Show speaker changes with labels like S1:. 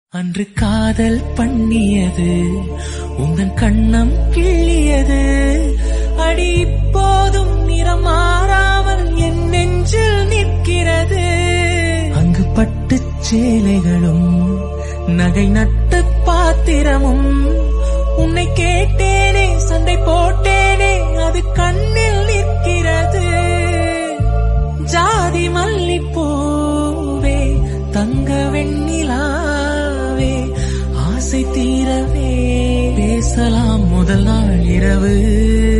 S1: அன்று காதல் பண்ணியது உந்தன் கண்ணம் கிள்ளியது அடி இப்போதும் நிறம் மாறாமல் என் நெஞ்சில் நிற்கிறது அங்கு பட்டுச் சேலைகளும் நகை நட்டு பாத்திரமும் உன்னை கேட்டேனே சண்டை போட்டேனே அது கண்ணில் நிற்கிறது ஜாதி மல்லிப்பூவே தங்க வெண்ணிலாவே ஆசை தீரவே பேசலாம் முதல் நாள் இரவு